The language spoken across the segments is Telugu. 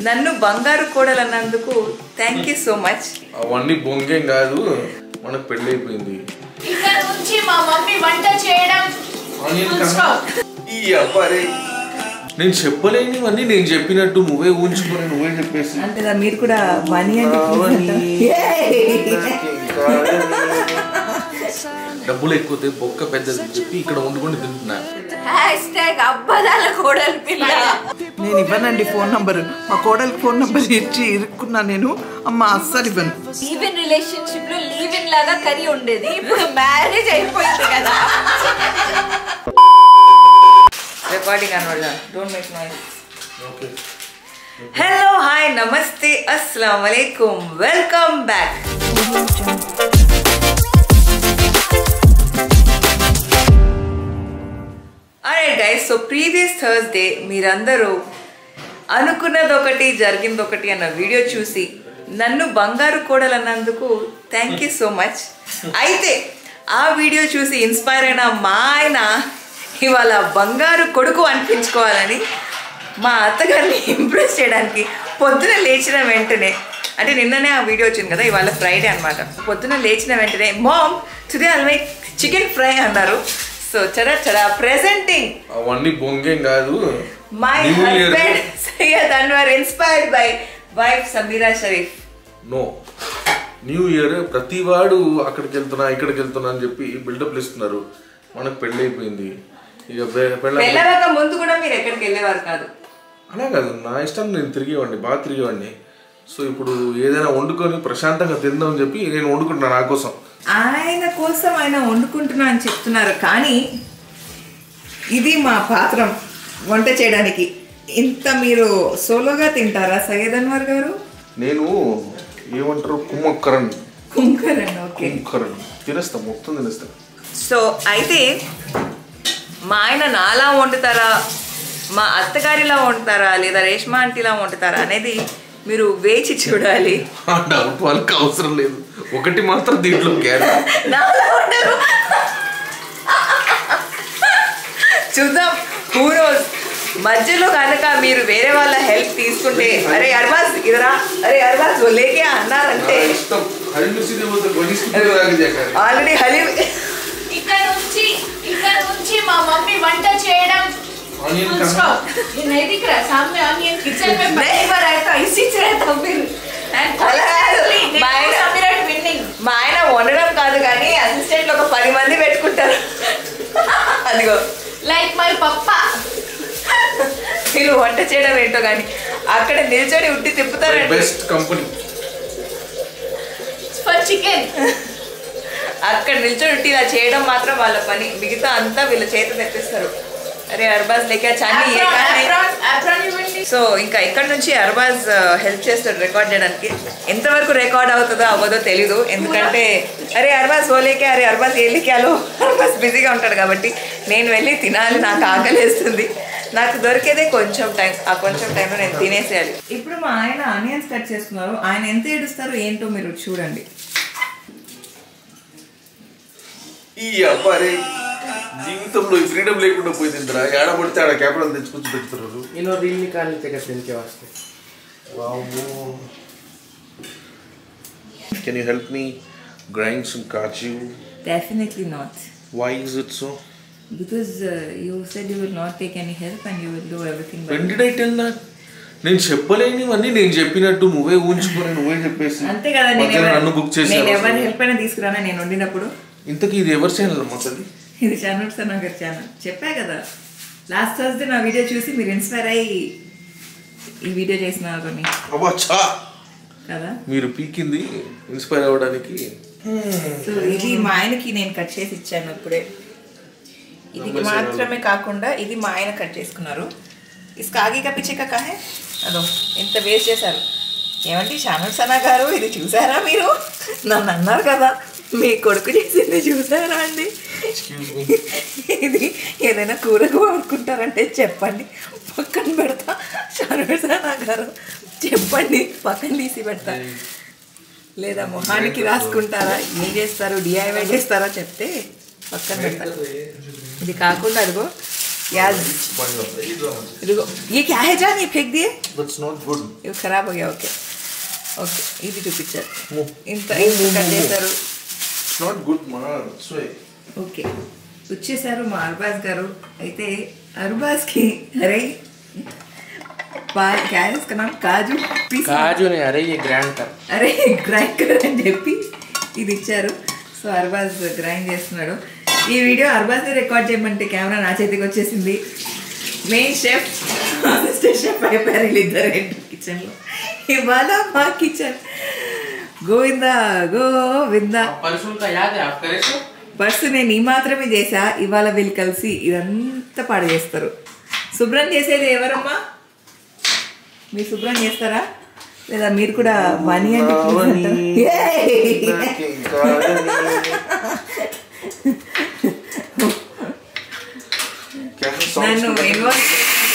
నన్ను బంగారు కోడలు అన్నందుకు థ్యాంక్ యూ సో మచ్ అవన్నీ బొంగేం కాదు మనకు పెళ్ళి అయిపోయింది ఇక్కడ నుంచి మా మమ్మీ వంట చేయడం full stop. ఈ అబ్బాయి నేను చెప్పలేనివన్నీ నేను చెప్పినట్టు నువ్వే ఊహించుకొని నువ్వే చెప్పేసి అంతేగా మీరు కూడా మనీ అంటే డబ్బులు ఎక్కువ బొక్క పెద్దది అని చెప్పి ఇక్కడ వండుకొని తింటున్నా హ్యాష్ ట్యాగ్ అబ్బదాల కోడలు పిల్ల నేను ఇవ్వనండి ఫోన్ నంబర్ మా కోడలికి ఫోన్ నంబర్ ఇచ్చి ఇరుక్కున్నా నేను అమ్మ అస్సలు ఇవ్వను లీవ్ ఇన్ రిలేషన్షిప్ లో లీవ్ ఇన్ లాగా కర్రీ ఉండేది ఇప్పుడు మ్యారేజ్ అయిపోయింది కదా రికార్డింగ్ అనమాట don't make noise hello hi నమస్తే అస్సలం వలైకుం వెల్కమ్ బ్యాక్ అరే గైస్ సో ప్రీవియస్ థర్స్డే మీరందరూ అనుకున్నది ఒకటి జరిగింది ఒకటి అన్న వీడియో చూసి నన్ను బంగారు కోడలు అన్నందుకు థ్యాంక్ యూ సో మచ్ అయితే ఆ వీడియో చూసి ఇన్స్పైర్ అయిన మా ఆయన ఇవాళ బంగారు కొడుకు అనిపించుకోవాలని మా అత్తగారిని ఇంప్రెస్ చేయడానికి పొద్దున లేచిన వెంటనే అంటే నిన్ననే ఆ వీడియో వచ్చింది కదా ఇవాళ ఫ్రైడే అన్నమాట పొద్దున లేచిన వెంటనే mom today I'll make chicken fry అన్నారు సో చరా చరా ప్రెజెంటింగ్ అవన్నీ బొంగేం కాదు my New Year. Husband Syed Anwar inspired by wife Sameera Sharif no new year ప్రతి వాడు అక్కడికి వెళ్తున్నా ఇక్కడికి వెళ్తున్నా అని చెప్పి బిల్డప్ ఇస్తున్నారు మనకు పెళ్ళి అయిపోయింది ఇక పె- పెళ్ళ పెళ్ళవక ముందు కూడా మీరు ఎక్కడికి వెళ్ళేవారు కాదు అలా కాదు నా ఇష్టం నేను తిరిగేవాడిని బాగా తిరిగేవాడిని సో ఇప్పుడు ఏదైనా వండుకొని ప్రశాంతంగా తిందాం అని చెప్పి నేను వండుకుంటున్నా నా కోసం ఆయన కోసం ఆయన వండుకుంటున్నా అని చెప్తున్నారు కానీ ఇది మా పాత్రం వంట చేయడానికి ఇంత మీరు సోలోగా తింటారా సయ్యద్ అన్వర్ గారు నేను ఏమంటారు కుమ్మక్కరణ్ కుంకరన్ ఓకే కుమ్మక్కరణ్ తినేస్తా మొత్తం తినేస్తా సో అయితే మా ఆయన నాలా వండుతారా మా అత్తగారిలా వండుతారా లేదా రేష్మా ఆంటీలా వండుతారా అనేది మీరు వేచి చూడాలి ఆ డౌట్ వాళ్ళకి అవసరం లేదు ఒకటి మాత్రం దీంట్లో గ్యారెంటీ నాలా ఉండరు చూద్దాం హూరోస్ మధ్యలో కనుక మీరు వేరే వాళ్ళ హెల్ప్ తీసుకుంటే అరే అర్బాజ్ ఇదరా అరే అర్బాజ్ ఓ లేకే అన్నారంటే ఇష్టం హరి మిర్చి పోతే గొనిసుకుంటే ఆల్రెడీ హలీం ఇక్కడ నుంచి ఇక్కడ నుంచి మా మమ్మీ వంట చేయడం Onion full कहाँ? stop. ये नहीं दिख रहा सामने ऑनियन किचन में पहली बार आया था इसी से रहता हूँ फिर And అలా కాదు. మా ఆయన- समीरा winning. మా ఆయన వండడం కాదు కానీ అసిస్టెంట్లు ఒక పది మంది పెట్టుకుంటారు అదిగో Like my papa. మీరు వంట చేయడం ఏంటో కానీ అక్కడ నిల్చొని ఉట్టి తిప్పుతారండి best company It's for chicken. అక్కడ నిల్చొని ఉట్టి ఇలా చేయడం మాత్రం వాళ్ళ పని మిగతా అంతా వీళ్ళ చేత తెప్పిస్తారు అరే అర్బాజ్ లేక చాన్ని ఏ Apron, కానీ apron, apron you winning. So ఇంకా ఇక్కడ నుంచి అర్బాజ్ హెల్ప్ చేస్తాడు రికార్డ్ చేయడానికి ఎంతవరకు రికార్డ్ అవుతుందో అవ్వదో తెలీదు ఎందుకంటే అరే అర్బాజ్ ఓలేకే అరే అర్బాజ్ ఏలికాలో అర్బాజ్ బిజీగా ఉంటాడు కాబట్టి నేను వెళ్ళి తినాలి నాకు ఆకలేస్తుంది నాకు దొరికేదే కొంచెం టైం ఆ కొంచెం టైంలో నేను తినేసేయాలి ఇప్పుడు మా ఆయన ఆనియన్స్ కట్ చేస్తున్నారు ఆయన ఎంత ఏడుస్తారో ఏంటో మీరు చూడండి ఈ అబ్బాయి జీవితంలో ఈ ఫ్రీడమ్ లేకుండా పోయింది ఇంద్రా ఏడ పడితే ఆడ క్యాపిటల్ తెచ్చుకొచ్చి పెడుతున్నారు इन्होंने रील निकालनी थे करते इनके वास्ते can you help me grind some kaju definitely not why is it so because you said you will not take any help and you will do everything when did I tell that నేను చెప్పలేనివన్నీ నేను చెప్పినట్టు నువ్వే ఊహించుకొని నువ్వే చెప్పేసి అంతే కదా నేను మధ్యలో ఎవరి- నన్ను బుక్ చేసి నేను ఎవరి హెల్ప్ అయినా తీసుకురానా నేను వండినప్పుడు ఇంతకీ ఇది ఎవరి ఛానల్ అమ్మా తల్లి ఇది ఛానల్ సార్ నాకు ఛానల్ చెప్పా కదా లాస్ట్ థర్స్డే నా వీడియో చూసి మీరు ఇన్స్పైర్ అయ్యి ఈ వీడియో చేసినారు అని అబ్బా చా కదా మీరు పీకింది ఇన్స్పైర్ అవ్వడానికి సో ఇది మా ఆయనకి నేను కట్ చేసి ఇచ్చాను ఇప్పుడే ఇది మాత్రమే కాకుండా ఇది మా ఆయన కట్ చేసుకున్నారు ఇసుక ఆగి కప్పించే కాహే అదో ఎంత వేస్ట్ చేశారు ఏమంటే ఛానల్ సనా గారు ఇది చూసారా మీరు నన్ను అన్నారు కదా మీ కొడుకు చేసింది చూసారా అండి ఎక్స్క్యూజ్ మీ ఇది ఏదైనా కూరకు వాడుకుంటారంటే చెప్పండి పక్కన పెడతా సర్వేసనా గారు చెప్పండి పక్కన తీసి పెడతా లేదా మొహానికి రాసుకుంటారా ఏం చేస్తారు డిఐవై చేస్తారా చెప్తే పక్కన పెడతారు ఇది కాకుండా అదిగో प्याज रुको ये क्या है जान ये फेंक दिए దట్స్ నాట్ గుడ్ ఇది ఖరాబ్ అయ్యా ఓకే ఓకే ఇది చూపించారు Move. ఇంత Move, ఇంత move, కట్ move. చేశారు ఇట్స్ నాట్ గుడ్ మా దట్స్ వై ఓకే వచ్చేసారు మా అర్బాజ్ గారు అయితే అర్బాజ్కి అరే పా క్యారెస్ కన్నా కాజు పీస్ काजू नहीं अरे ये ग्रैंड कर అరే గ్రైండ్ కర్ అని చెప్పి ఇది ఇచ్చారు సో అర్బాజ్ గ్రైండ్ చేస్తున్నాడు ఈ వీడియో అర్బాజ్ని రికార్డ్ చేయమంటే కెమెరా నా చేతికి వచ్చేసింది మెయిన్ షెఫ్ అసిస్టెంట్ షెఫ్ అయిపోయారు వీళ్ళిద్దరు కిచెన్లో ఇవాళ మా కిచెన్ గోవిందా గోవిందా परसों का याद है आप करे सो బస్సు నేను ఈ మాత్రమే చేసా ఇవాళ వీళ్ళు కలిసి ఇదంతా పాడు చేస్తారు శుభ్రం చేసేది ఎవరమ్మా మీరు శుభ్రం చేస్తారా లేదా మీరు కూడా వని అంటే please అంటారా? ఏయ్! నన్ను ఇన్వాల్వ్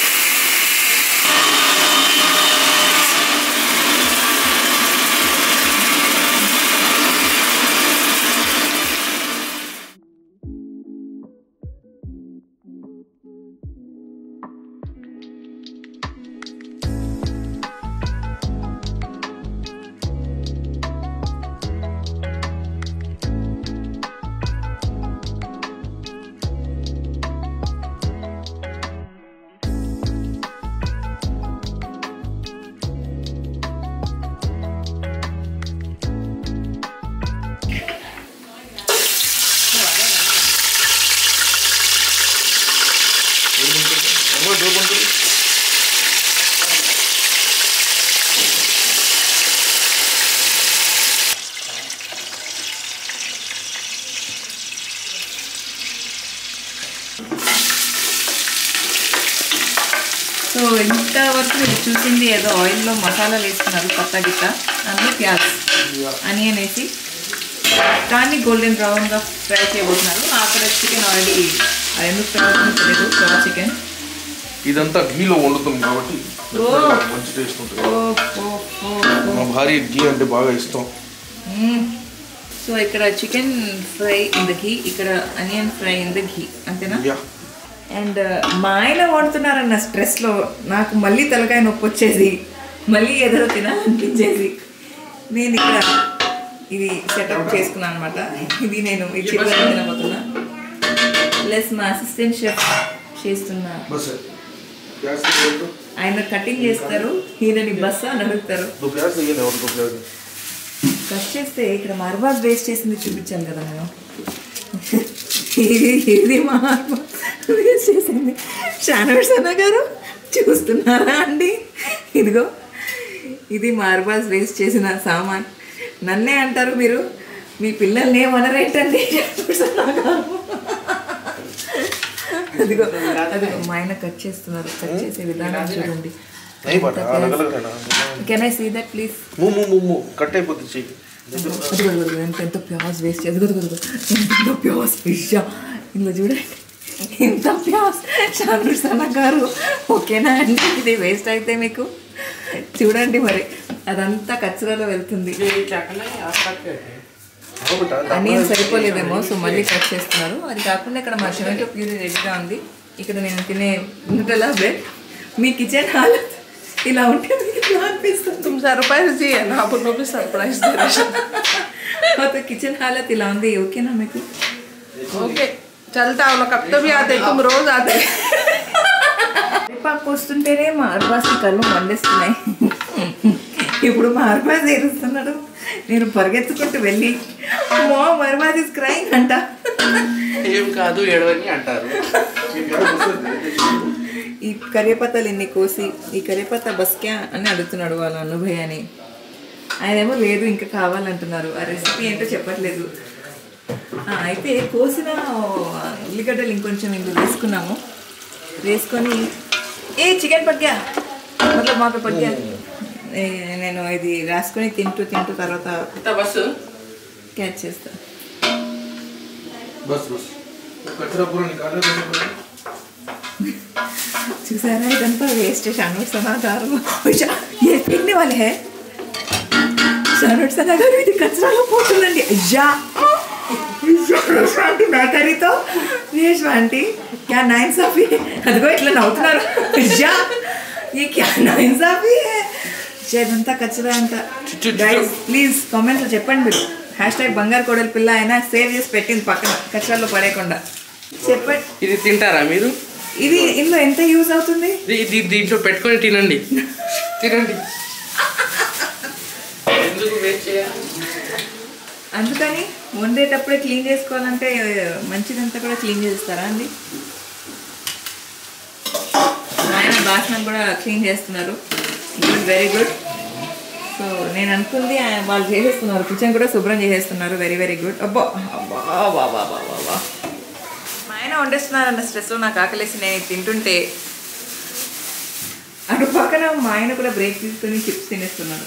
సో ఇంతవరకు మీరు చూసింది ఏదో ఆయిల్లో మసాలాలు వేస్తున్నారు కొత్త గిత్త అందులో ప్యాజ్ అనియన్ వేసి దాన్ని గోల్డెన్ బ్రౌన్గా ఫ్రై చేయబోతున్నారు అక్కడ చికెన్ ఆల్రెడీ అది ఎందుకు ఫ్రై అవుతుందో తెలియదు ఫ్రై చికెన్ ఇదంతా ఘీలో వండుతాం కాబట్టి ఓ. మంచి టేస్ట్ ఉంటుంది ఓ ఓ ఓ ఓ మా భార్య ఘీ అంటే బాగా ఇష్టం సో ఇక్కడ chicken fry in the ghee ఇక్కడ onion fry in the ghee అంతేనా యా అండ్ మా ఆయన వండుతున్నారన్న స్ట్రెస్లో నాకు మళ్ళీ తలకాయ నొప్పి వచ్చేసి మళ్ళీ ఎదురు తినాలనిపించేసి నేను ఇక్కడ ఇది సెటప్ చేసుకున్నాను అనమాట ఇది నేను ఈ చివరి తినబోతున్నా ప్లస్ మా అసిస్టెంట్ షెఫ్ చేస్తున్న బస్ ప్యాస్ తీయలేదు ఆయన కటింగ్ చేస్తారు ఈయనని బస్సా అని అడుగుతారు దో ప్యాస్ తీయలేదు ఎవరు దో ప్యాస్ కట్ చేస్తే ఇక్కడ మర్బాజ్ వేస్ట్ చేసింది చూపించాను కదా నేను ఇది ఇది మా వేస్ట్ చేసింది షానవర్స్ అన్న గారు చూస్తున్నారా అండి ఇదిగో ఇది మార్బాజ్ వేస్ట్ చేసిన సామాన్ నన్నే అంటారు మీరు మీ పిల్లల్ని ఏమనరేంటండి షానవర్స్ అన్న గారు అదిగో అదిగో మా ఆయన కట్ చేస్తున్నారు కట్ చేసే విధానం చూడండి నై బట అలగ్ అలగ్ रहना can I see that please move move move move cut అయిపోతుంది చెయ్యి అదిగో అదిగో ఎంత ఎంత ప్యాస్ వేస్ట్ అదిగో అదిగో అదిగో ఎంత ప్యాస్ పిజ్జా ఇందులో చూడండి ఇంత ప్యాస్ షానూర్ సన్న గారు ఓకేనా అండి ఇది వేస్ట్ అయితే మీకు చూడండి మరి అదంతా కచ్చరాలో వెళ్తుంది ये क्या करना है आप काट के ఓ బట అనియన్ సరిపోలేదేమో సో మళ్ళీ కట్ చేస్తున్నారు అది కాకుండా ఇక్కడ మా టొమాటో ప్యూరీ రెడీగా ఉంది ఇక్కడ నేను తినే న్యూటెలా బ్రెడ్ మీ కిచెన్ హాలత్ ఇలా ఉంటే మీకు ఎలా అనిపిస్తుంది तुम सरप्राइज दिए ना आप लोग भी सरप्राइज दे रहे మొత్తం కిచెన్ హాలత్ ఇలా ఉంది ఓకేనా మీకు ओके चलता हम लोग कब तो भी आते तुम रोज आते కరివేపాకు వస్తుంటేనే మా అర్బాస్కి కళ్ళు మండిస్తున్నాయి ఇప్పుడు మా అర్బాజ్ ఏడుస్తున్నాడు నేను పరిగెత్తుకుంటూ వెళ్ళి మో అర్బాజ్ ఇస్ క్రైంగ్ అంట ఏం కాదు ఏడవని అంటారు ఈ కరివేపత్తలు ఇన్ని కోసి ఈ కరివేపత్త బస్క్యా అని అడుగుతున్నాడు వాళ్ళ అనుభయ అని ఆయనేమో లేదు ఇంకా కావాలంటున్నారు ఆ రెసిపీ ఏంటో చెప్పట్లేదు ఆ, అయితే కోసిన ఉల్లిగడ్డలు ఇంకొంచెం ఇందులో వేసుకున్నాము వేసుకొని ఏ చికెన్ పట్గా మతలబ్ మాకు పట్గా నేను ఇది రాసుకొని తింటూ తింటూ తర్వాత ఇంత బస్సు క్యాచ్ చేస్తా బస్ బస్ కచరా పూరా నికాలే దేనే పూరా చూసారా ఇదంతా వేస్ట్ షానూట్ సనా గారు ఉషా, ఏ తిండి వాళ్ళే హే షానూట్ సనా గారు ఇది కచరాలో పోతుందండి అయ్యా రేష్మ ఆంటీ బేకరీతో రేష్మ ఆంటీ క్యా నైన్ సాఫీ అదిగో ఇట్లా నవ్వుతున్నారు యా ఈ క్యా నైన్ సాఫీ ఇదంతా కచ్చరా అంతా గైస్ ప్లీజ్ కామెంట్లో చెప్పండి మీరు హ్యాష్ ట్యాగ్ బంగారు కోడలి పిల్ల అయినా సేవ్ చేసి పెట్టింది పక్కన కచ్చరాల్లో పడేయకుండా చెప్పండి ఇది తింటారా మీరు ఇది ఇందులో ఎంత యూజ్ అవుతుంది దీ- దీ- దీంట్లో పెట్టుకొని తినండి తినండి ఎందుకు వేస్ట్ చేయాలి అందుకని వండేటప్పుడే క్లీన్ చేసుకోవాలంటే మంచిదంతా కూడా క్లీన్ చేస్తారా అండి ఆయన బాసనం కూడా క్లీన్ చేస్తున్నారు గుడ్ వెరీ గుడ్ సో నేను అనుకుంది ఆయన వాళ్ళు చేసేస్తున్నారు కిచెన్ కూడా శుభ్రం చేసేస్తున్నారు వెరీ వెరీ గుడ్ అబ్బా అబ్బా వా వా వా వా వా మా ఆయన వండేస్తున్నారన్న స్ట్రెస్లో నాకు ఆకలేసి నేను ఇది తింటుంటే అటు పక్కన మా ఆయన కూడా బ్రేక్ తీసుకుని చిప్స్ తినేస్తున్నారు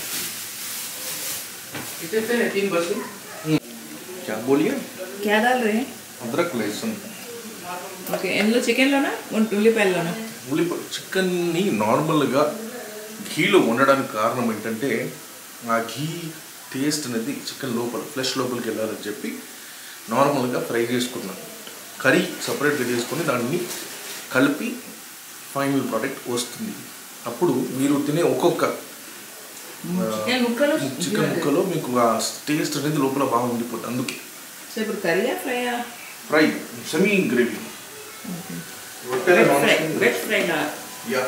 ఇదైతే तीन बस क्या बोलिए క్యా దాల్ రే అదరక్ లెసన్ ఓకే ఎందులో చికెన్లోనా ఉల్లిపాయల్లోనా ఉల్లిపాయ చికెన్ని నార్మల్గా ఘీలో వండడానికి కారణం ఏంటంటే ఆ ఘీ టేస్ట్ అనేది చికెన్ లోపల ఫ్లెష్ లోపలికి వెళ్ళాలని చెప్పి నార్మల్గా ఫ్రై చేసుకున్నాం కర్రీ సపరేట్గా చేసుకొని దాన్ని కలిపి ఫైనల్ ప్రోడక్ట్ వస్తుంది అప్పుడు మీరు తినే ఒక్కొక్క చికెన్ ముక్కలు చికెన్ ముక్కలో మీకు ఆ టేస్ట్ అనేది లోపల బాగా ఉండిపోతుంది అందుకే సో ఇప్పుడు కర్రీయా ఫ్రైయా fry semi gravy wet fry wet fry లా యా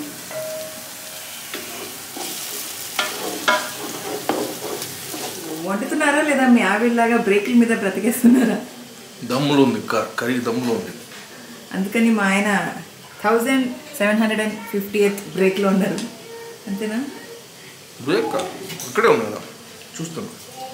వండుతున్నారా లేదా మీ ఆవిడలాగా బ్రేకుల మీద బ్రతికేస్తున్నారా దమ్ములో ఉంది క- కర్రీ దమ్ములో ఉంది అందుకని మా ఆయన thousand seven hundred and fifty eighth బ్రేక్లో ఉన్నారు అంతేనా బ్రేక్ కాదు ఇక్కడే ఉంది కదా చూస్తాను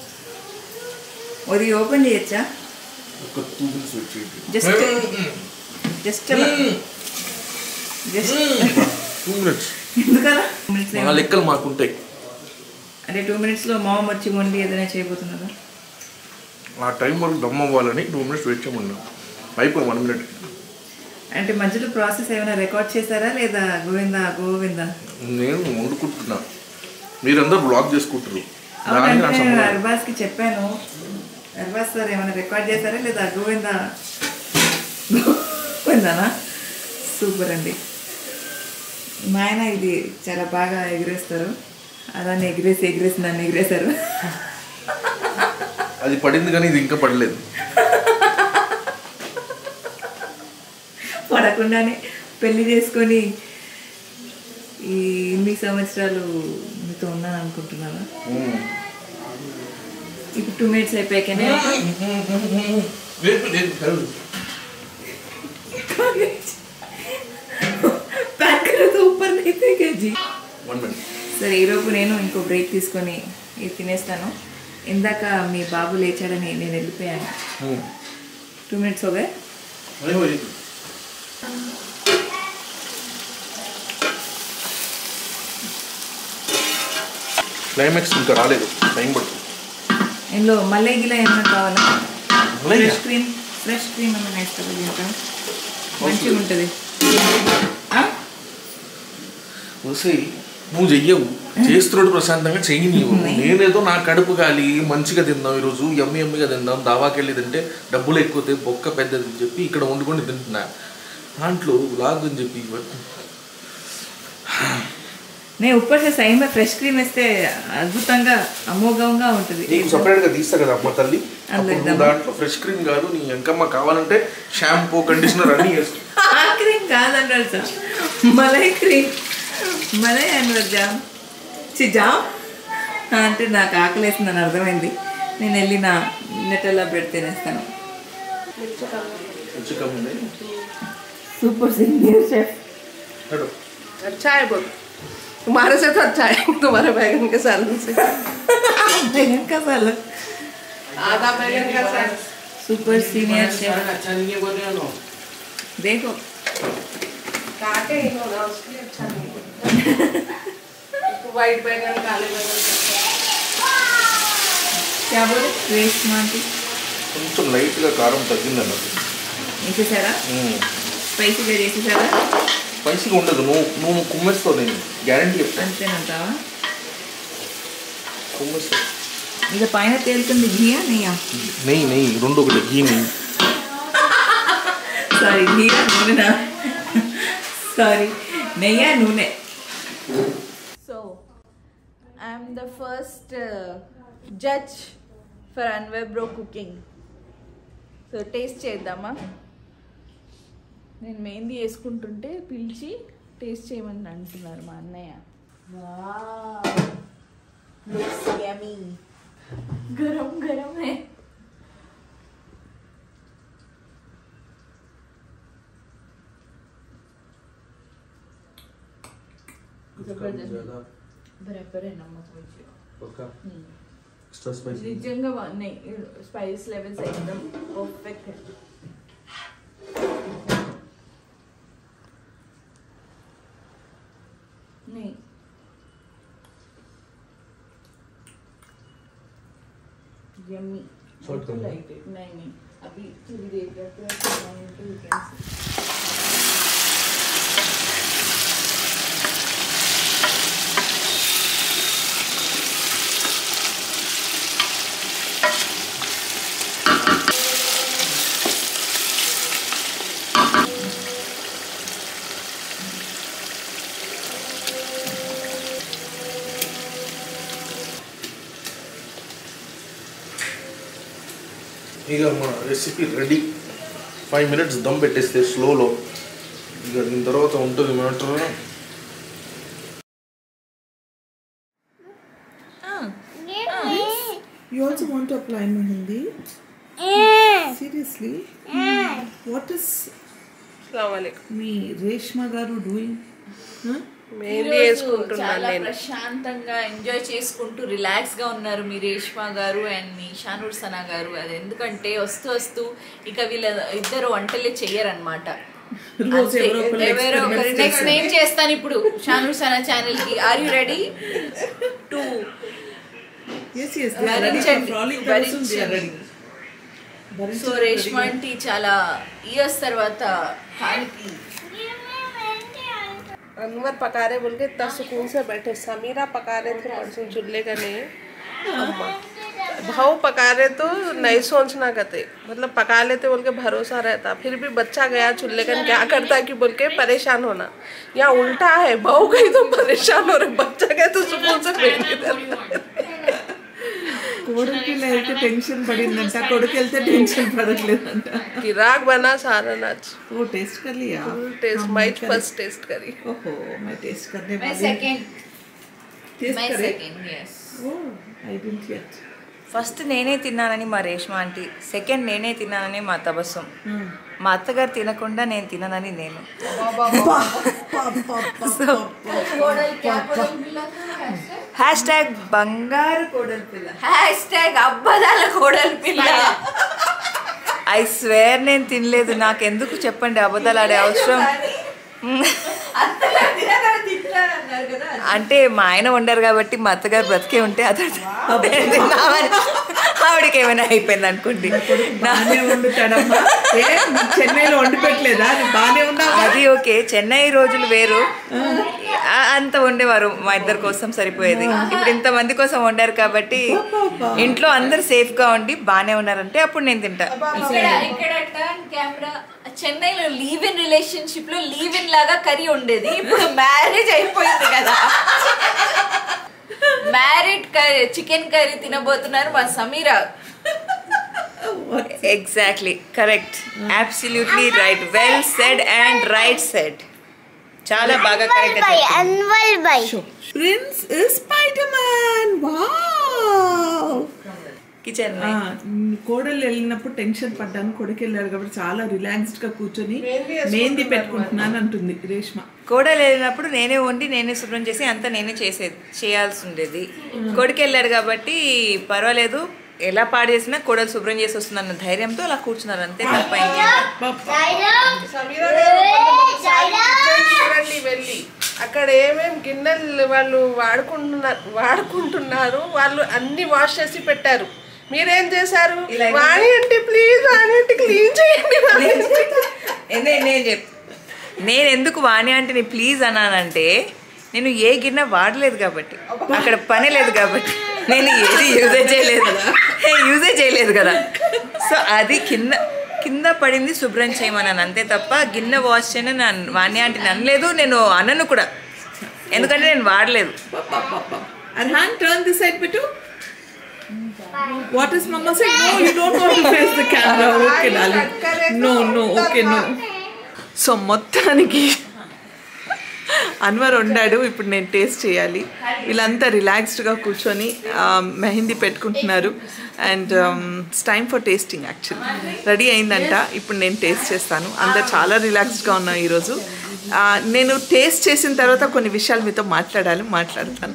అది ఓపెన్ చేయొచ్చా ఒక టూ మినిట్స్ వెయిట్ చేయండి just just just two minutes ఎందుకలా మినిట్స్ మా లెక్కలు మాకుంటాయి అంటే టూ మినిట్స్లో మామ వచ్చి వండి ఏదైనా చేయబోతున్నారా ఆ టైం వరకు దమ్ అవ్వాలని టూ మినిట్స్ వెయిట్ చేయమన్నా అయిపోయి వన్ మినిట్ అంటే మధ్యలో ప్రాసెస్ ఏమైనా రికార్డ్ చేశారా లేదా గోవిందా గోవిందా నేను వండుకుంటున్నా మీరందరూ బ్లాక్ చేసుకుంటారు దానికి అవునంటే నాకు నేను సంబంధం లేదు. అర్బాస్కి చెప్పాను అర్బాస్ సార్ ఏమైనా రికార్డ్ చేశారా లేదా గోవిందా గోవిందానా సూపర్ అండి మా ఆయన ఇది చాలా బాగా ఎగిరేస్తారు అలానే ఎగిరేసి ఎగిరేసి నన్ను ఎగిరేశారు అది పడింది కానీ ఇది ఇంకా పడలేదు పడకుండానే పెళ్లి చేసుకొని ఈ ఇన్ని సంవత్సరాలు మీతో ఉన్నాను అనుకుంటున్నారా ఇప్పుడు టూ మినిట్స్ అయిపోయాకనే ప్యాక్ కరో తో ऊपर नहीं फेंके जी వన్ మినిట్ సరే ఈరోజు నేను ఇంకో బ్రేక్ తీసుకొని ఇది తినేస్తాను ఇందాక మీ బాబు లేచాడని నేను వెళ్ళిపోయాను టూ మినిట్స్ ఓకే క్లైమాక్స్ ఇంకా రాలేదు టైం పడుతుంది ఇందులో మల్లె గిల ఏమైనా కావాలా Mallayya? Fresh cream fresh cream ఏమైనా వేస్తారా దీంట్లో మంచిగా ఉంటుంది ఆ? వసే నువ్వు చెయ్యవు చేస్తున్నాడు ప్రశాంతంగా చెయ్యి నీవు నేనేదో నా కడుపు కాలి మంచిగా తిందాం ఈరోజు ఎమ్మి ఎమ్మిగా తిందాం దావాకి వెళ్ళి తింటే డబ్బులు ఎక్కువతే బొక్క పెద్దది అని చెప్పి ఇక్కడ వండుకొని తింటున్నా దాంట్లో లాగ్ అని చెప్పి నేను ఉప్పర్ సే సైన్ ఫ్రెష్ క్రీమ్ వేస్తే అద్భుతంగా అమోఘంగా ఉంటుంది నీకు సపరేట్గా తీస్తా కదా అమ్మ తల్లి అందులో అప్పుడు నువ్వు ఇద్దామా? దాంట్లో ఫ్రెష్ క్రీమ్ కాదు నీ ఎంకమ్మ కావాలంటే షాంపూ కండిషనర్ అన్నీ వేసుకో ఆ క్రీమ్ కాదన్నాడు సార్ మలై క్రీమ్ మలై అన్నారు జామ్ చి జామ్ అంటే నాకు ఆకలేసిందని అర్థమైంది నేను వెళ్ళి నా నెటల్లా బ్రెడ్ తినేస్తాను మంచి కమ్ముంది సూపర్ సీనియర్ షెఫ్ హలో अच्छा है बहुत तुम्हारे से तो अच्छा है तुम्हारे बैगन के सालन से बैगन का सालन आधा बैगन का सालन सुपर सीनियर शेफ अच्छा नहीं है बोले ना देखो काटे ही होगा उसके लिए अच्छा नहीं है उसको वाइट बैगन काले बैगन क्या बोले वेस्ट मांटी కొంచెం లైట్గా కారం తగ్గింది అన్నట్టు వేసేసారా స్పైసీగా చేసేసారా స్పైసీగా ఉండదు నువ్వు నువ్వు కుమ్మేస్తావు నేను గ్యారంటీ చెప్తాను అంతేనంటావా కుమ్మేస్తావు ఇక పైన తేలుతుంది ఘీయా నెయ్యా నెయ్యి నెయ్యి రెండు ఒకటి ఘీ నెయ్యి సారీ నీయా నూనెనా సారీ నెయ్యా నూనె So, I'm the first uh, judge for Anwar Bro cooking. So taste చేద్దామా నేను మెహందీ వేసుకుంటుంటే పిలిచి టేస్ట్ చేయమని అంటున్నారు మా అన్నయ్య గరం గరమే బరాబరే నమ్మకం వచ్చి एक्स्ट्रा स्पाइसी నిజంగా బాగున్నాయి స్పైస్ లెవెల్స్ एकदम परफेक्ट है नहीं यम्मी Salt कम है? लाइक इट नहीं नहीं अभी थोड़ी देर तक पूरा चलाएंगे तो यू कैन सी ఇక మన recipe ready five minutes dum పెట్టేస్తే స్లోలో ఇక దీని తర్వాత ఉంటుంది matter You also want to apply mehendi? Seriously? What is మీ రేష్మా గారు డూయింగ్ మెహందీ ఈరోజు వేసుకుంటున్నాను చాలా నేను ప్రశాంతంగా ఎంజాయ్ చేసుకుంటూ రిలాక్స్ గా ఉన్నారు మీ రేష్మా గారు అండ్ మీ షానూర్ సనా గారు అది ఎందుకంటే వస్తూ వస్తూ ఇక వీళ్ళ ఇద్దరు వంటలే చెయ్యరనమాట రోజు ఎవరో ఒకరు ఎవరో ఒకరు నెక్స్ట్ నేను చేస్తాను ఇప్పుడు షానూర్ సనా ఛానల్ కి are you ready to yes yes they are ready for భరించండి, ఫ్రాలింగ్ భరించండి. They are ready so Reshma aunty చాలా ఇయర్స్ తర్వాత తానికి अनवर पका रहे बोल के इतना सुकून से बैठे समीरा पका रहे थे परसों चूल्हे का नहीं अम्मा भाव पका रहे तो नहीं सोचना कहते मतलब पका लेते बोल के भरोसा रहता फिर भी बच्चा गया चूल्हे का क्या करता कि बोल के परेशान होना यहाँ उल्टा है बहू गई तो परेशान हो रहे बच्चा गया तो सुकून से बैठ కోడలికి వెళ్తే టెన్షన్ పడిందంట కొడుకు వెళ్తే టెన్షన్ పడట్లేదంట कि राग बना सारा नाच ఓ టేస్ట్ कर लिया फुल टेस्ट माइच फर्स्ट टेस्ट करी ओहो मैं टेस्ट करने మై वाली సెకండ్ टेस्ट మై करे second yes oh I didn't yet first నేనే తిన్నానని మా రేష్మ ఆంటీ సెకండ్ నేనే తిన్నానని మా తబస్సం మా అత్తగారు తినకుండా నేను తిననని నేను హ్యాష్ ట్యాగ్ బంగారు కోడలి పిల్ల హ్యాష్ ట్యాగ్ అబ్బదాల కోడలి పిల్ల ఐ స్వేర్ నేను తినలేదు నాకు ఎందుకు చెప్పండి అబద్ధాలు ఆడే అవసరం అంతగా తినగా తింటారన్నారు కదా అంటే మా ఆయన వండారు కాబట్టి మా అత్తగారు బ్రతికే ఉంటే అతను తిన్నామని ఆవిడకి ఏమైనా అయిపోయింది అనుకోండి నా- బాగానే వండుతాడమ్మా ఏ నీకు చెన్నైలో వండి పెట్టలేదా అది బాగానే ఉన్నా అది ఓకే చెన్నై రోజులు వేరు ఆ- అంత వండేవారు మా ఇద్దరి కోసం సరిపోయేది ఇప్పుడు ఇంత మంది కోసం వండారు కాబట్టి ఇంట్లో అందరు సేఫ్ గా ఉండి బానే ఉన్నారంటే అప్పుడు నేను తింటా ఇక్కడ ఇక్కడ టర్న్ కెమెరా చెన్నైలో లీవ్ ఇన్ రిలేషన్షిప్ లో లీవ్ ఇన్ లాగా కర్రీ ఉండేది ఇప్పుడు మ్యారేజ్ అయిపోయింది కదా మ్యారీడ్ కర్రీ చికెన్ కర్రీ తినబోతున్నారు మా Sameera exactly correct absolutely right well said and right said చాలా బాగా correct Anwar bhai. Prince is spider man wow kitchen కోడలు వెళ్ళినప్పుడు టెన్షన్ పడ్డాను కొడుకు వెళ్ళాడు కాబట్టి చాలా రిలాక్స్డ్ గా కూర్చొని మెహందీ పెట్టుకుంటున్నాను అంటుంది రేష్మ కోడలు వెళ్ళినప్పుడు నేనే వండి నేనే శుభ్రం చేసి అంతా నేనే చేసేది చేయాల్సి ఉండేది కొడుకు వెళ్ళాడు కాబట్టి పర్వాలేదు ఎలా పాడు చేసినా కోడలు శుభ్రం చేసి వస్తుందన్న ధైర్యంతో అలా కూర్చున్నారు అంతే తప్ప ఇంకేం సమీరా గారు ఒకసారి కిచెన్ చూడండి వెళ్ళి అక్కడ ఏమేం గిన్నెలు వాళ్ళు వాడుకుంటున్నారు వాడుకుంటున్నారు వాళ్ళు అన్ని వాష్ చేసి పెట్టారు మీరేం చేశారు వాణి అంటే ప్లీజ్ వాణి అంటే క్లీన్ చేయండి వాణి అంటే. నేను నేను చెప్ నేను ఎందుకు వాణి అంటే నీ ప్లీజ్ అన్నానంటే నేను ఏ గిన్నె వాడలేదు కాబట్టి అక్కడ పని లేదు కాబట్టి నేను ఏది యూజే చేయలేదు యూజే చేయలేదు కదా సో అది కింద కింద పడింది శుభ్రం చేయమన్నాను అంతే తప్ప గిన్నె వాష్ చేయని నన్ను వాణి ఆంటీని అనలేదు నేను అనను కూడా ఎందుకంటే నేను వాడలేదు Arhan, turn this side, Pitu. What is Mama saying? No, you don't want to face the camera. Okay, darling. No, no, okay, no. So మొత్తానికి అన్వర్ వండాడు ఇప్పుడు నేను టేస్ట్ చేయాలి వీళ్ళంతా రిలాక్స్డ్గా కూర్చొని ఆ, మెహందీ పెట్టుకుంటున్నారు and it's time for tasting actually ready అయిందంట ఇప్పుడు నేను టేస్ట్ చేస్తాను అందరు చాలా రిలాక్స్డ్గా ఉన్నాం ఈరోజు ఆ, నేను టేస్ట్ చేసిన తర్వాత కొన్ని విషయాలు మీతో మాట్లాడాలి మాట్లాడతాను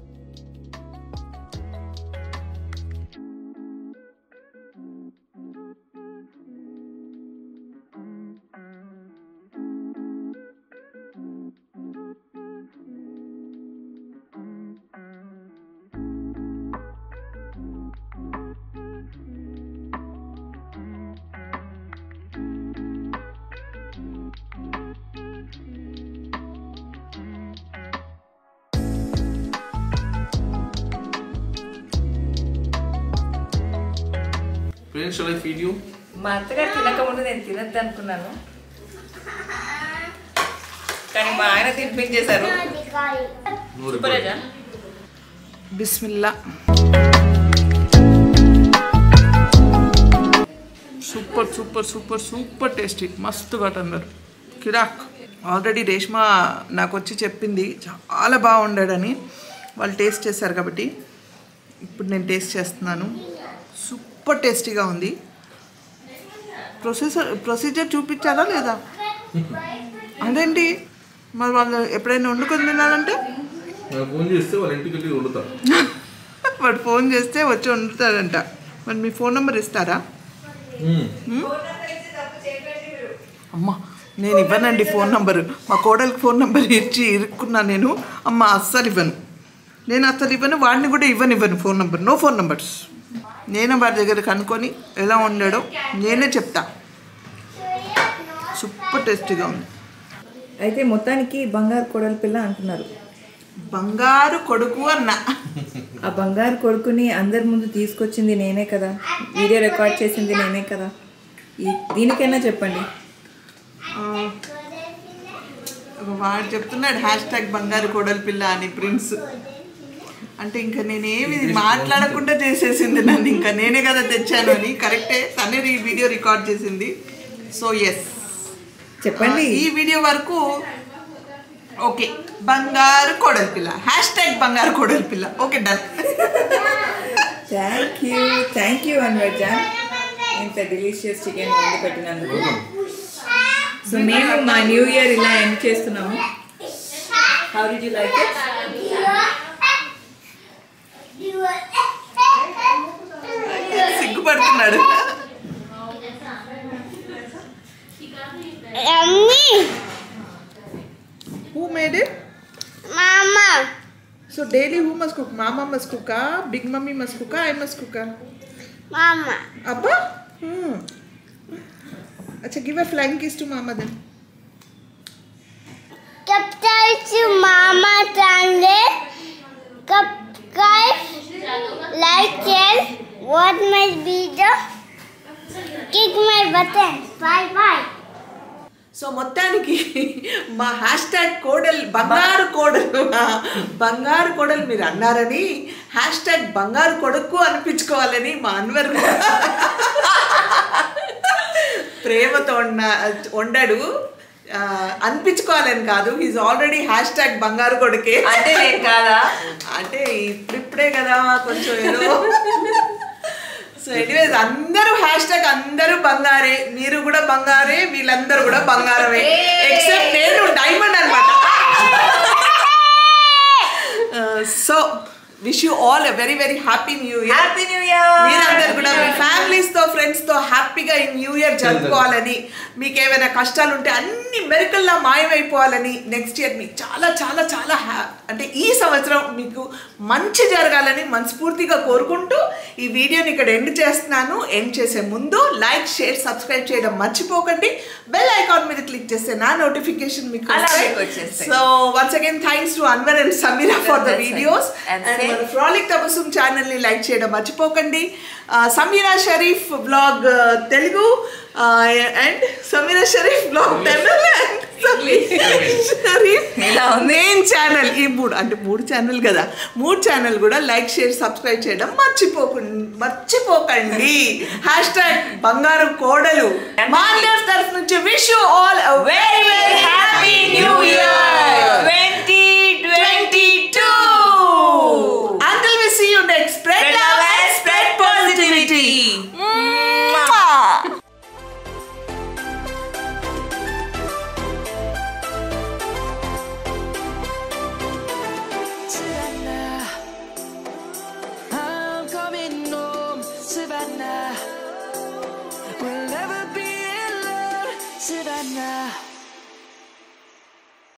Friends, shall I feed you? మా అత్తగారు తినకముందు నేను తినద్దు అనుకున్నాను కానీ మా ఆయన తినిపించేశారు No సూపర్ reply. అజా బిస్మిల్లా super super super super tasty మస్తు అన్నారు కిరాక్ ఆల్రెడీ రేష్మా నాకు వచ్చి చెప్పింది చాలా బాగుండాడని వాళ్ళు టేస్ట్ చేశారు కాబట్టి ఇప్పుడు నేను టేస్ట్ చేస్తున్నాను సూపర్ టేస్టీగా ఉంది ప్రొసెసర్ ప్రొసీజర్ చూపించారా లేదా అదేంటి మరి వాళ్ళు ఎప్పుడైనా వండుకొని తినాలంటే నాకు ఫోన్ చేస్తే వాళ్ళ ఇంటికి వెళ్ళి వండుతారు వాడు ఫోన్ చేస్తే వచ్చి వండుతాడంట మరి మీ ఫోన్ నెంబర్ ఇస్తారా అమ్మ నేను ఇవ్వనండి ఫోన్ నంబరు మా కోడలికి ఫోన్ నెంబర్ ఇచ్చి ఇరుక్కున్నా నేను అమ్మ అస్సలు ఇవ్వను నేను అస్సలు ఇవ్వను వాడిని కూడా ఇవ్వను ఇవ్వను phone number no phone numbers నేనే వాడి దగ్గర కనుక్కొని ఎలా వండాడో నేనే చెప్తా సూపర్ టేస్టీగా ఉంది అయితే మొత్తానికి బంగారు కొడల పిల్ల అంటున్నారు బంగారు కొడుకు అన్న ఆ బంగారు కొడుకుని అందరి ముందు తీసుకొచ్చింది నేనే కదా వీడియో రికార్డ్ చేసింది నేనే కదా ఈ దీనికైనా చెప్పండి ఆ, వాడు చెప్తున్నాడు హ్యాష్ ట్యాగ్ బంగారు కోడలి పిల్ల అని ప్రిన్స్ అంటే ఇంకా నేనేమి మాట్లాడకుండా చేసేసింది నన్ను ఇంకా నేనే కదా తెచ్చాను అని కరెక్టే తనే ఈ వీడియో రికార్డ్ చేసింది సో ఎస్ చెప్పండి ఈ వీడియో వరకు ఓకే బంగారు కోడలి పిల్ల హ్యాష్ ట్యాగ్ బంగారు కోడలి పిల్ల okay done thank you thank you Anwar జాన్ ఇంత డిలీషియస్ చికెన్ వండి పెట్టినందుకు సో మేము మా న్యూ ఇయర్ ఇలా ఎండ్ చేస్తున్నాము how do you like it సిగ్గుపడుతున్నాడు Yummy, who made it Mama. So daily who must cook mama must cook big mummy must cook I must cook Mama. अब्बा हम्म अच्छा give a flying kiss to mama then Kap to Mama Tande. Kap guys like it. What my video? Kick my button. Bye bye. So మొత్తానికి మా హ్యాష్ ట్యాగ్ కోడలు బంగారు కోడలు బంగారు కోడలు మీరు అన్నారని హ్యాష్ ట్యాగ్ బంగారు కొడుకు అనిపించుకోవాలని మా అన్వర్ ప్రేమతో వండ వండాడు ఆ, అనిపించుకోవాలని కాదు ఈజ్ ఆల్రెడీ హ్యాష్ ట్యాగ్ బంగారు కొడుకే అంటే నేను కాదా అంటే ఇప్పుడిప్పుడే కదా కొంచెం ఏదో సో ఎనీవేస్ అందరూ హ్యాష్ ట్యాగ్ అందరూ బంగారే మీరు కూడా బంగారే వీళ్ళందరూ కూడా బంగారమే ఎక్సెప్ట్ నేను డైమండ్ అనమాట so wish you all very very happy new year happy new year మీరందరూ కూడా మీ ఫ్యామిలీస్ తో ఫ్రెండ్స్ తో హ్యాపీగా ఈ న్యూ ఇయర్ జరుపుకోవాలని మీకు ఏమైనా కష్టాలు ఉంటే అన్ని మెరికల్లా మాయమైపోవాలని నెక్స్ట్ ఇయర్ మీకు చాలా చాలా చాలా హ్యా- అంటే ఈ సంవత్సరం మీకు మంచి జరగాలని మనస్ఫూర్తిగా కోరుకుంటూ ఈ వీడియోని ఇక్కడ ఎండ్ చేస్తున్నాను ఎండ్ చేసే ముందు లైక్ షేర్ సబ్స్క్రైబ్ చేయడం మర్చిపోకండి బెల్ ఐకాన్ మీద క్లిక్ చేస్తే నా నోటిఫికేషన్ మీకు అలా మీకు వచ్చేస్తాయి. So once again thanks to Anwar and Sameera for the That's right. Videos And and same. మన ఫ్రాలిక్ తబసుమ్ ఛానల్ని లైక్ చేయడం మర్చిపోకండి ఆ, Sameera Sharif blog Telugu and Sameera Sharif blog Tamil Sharif ఇలా ఉంది. మెయిన్ ఛానల్ ఈ మూడు అంటే మూడు ఛానల్ కదా మూడు ఛానల్ కూడా లైక్ షేర్ సబ్స్క్రైబ్ చేయడం మర్చిపోకండి మర్చిపోకండి హ్యాష్ ట్యాగ్ బంగారు కోడలు మా అందరి తరఫు నుంచి wish you all very very happy new year twenty twenty two Until we see you next, spread Spread love love and and spread spread positivity. positivity. Mwah. Savannah, I'm coming home, Savannah.